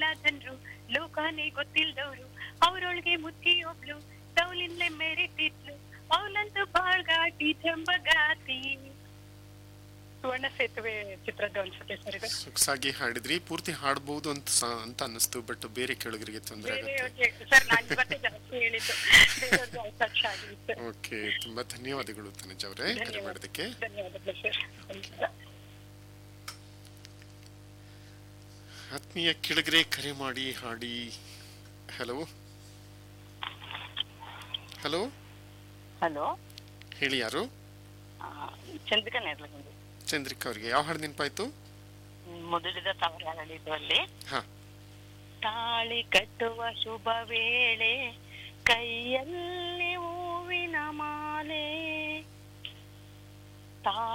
ಜನರು ಲೋಕನೇ ಗೊತ್ತಿಲ್ದವ್ರು ಅವ್ರೊಳಗೆ ಮುತ್ತಿಯೊಬ್ಳು ಸೌಲಿನ್ಲೆ ಮೆರೆತಿದ್ಲು ಅವಳಂತೂ ಬಾಳ್ಗಾಟಿ ಚಂಬಗಾತಿ ಸುವರ್ಣ ಸೇತುವೆ ಚಿತ್ರದ ಅನ್ಸುತ್ತೆ ಸರ್ ಇದು ಸೊಗಸಾಗಿ ಹಾಡಿದ್ರಿ ಪೂರ್ತಿ ಹಾಡ್ಬೋದು ಅಂತ ಸ- ಅಂತ ಅನ್ನಿಸ್ತು ಬಟ್ ಬೇರೆ ಕೇಳುಗರಿಗೆ ತೊಂದರೆ ಆಗುತ್ತೆ ಬೇರೆಯವ್ರಿಗೆ ಸರ್ ನಾನು ಇವತ್ತೇ ಜಾಸ್ತಿ ಹೇಳಿದ್ದು ಬೇರೆಯವ್ರಿಗೆ ಅವಕಾಶ ಆಗಿತ್ತು ಓಕೆ ತುಂಬಾ ಧನ್ಯವಾದಗಳು ತನುಜ್ ಅವರೇ ಕರೆ ಧನ್ಯವಾದ. ಮಾಡೋದಕ್ಕೆ ಧನ್ಯವಾದಗಳು ಸರ್ ಆತ್ಮೀಯ ಕೆಳಗರೆ ಕರೆ ಮಾಡಿ ಹಾಡಿ ಹಲೋ ಹಲೋ ಹಲೋ ಹೇಳಿ ಯಾರು ಚಂದ್ರಿಕಾ ನೇರ್ಲಗುಂದಿ ಚಂದ್ರಿಕಾ ಅವರಿಗೆ ಯಾವ ಹಾಡು ನೆನಪಾಯ್ತು ಮುದುಡಿದ ತವರ ಹೇಳಿದ್ರಲ್ಲಿ ಹಾ ತಾಳಿ ಕಟ್ಟುವ ಶುಭ ವೇಳೆ ಕೈಯಲ್ಲಿ ಹೂವಿನ ಮಾಲೆ ತಾ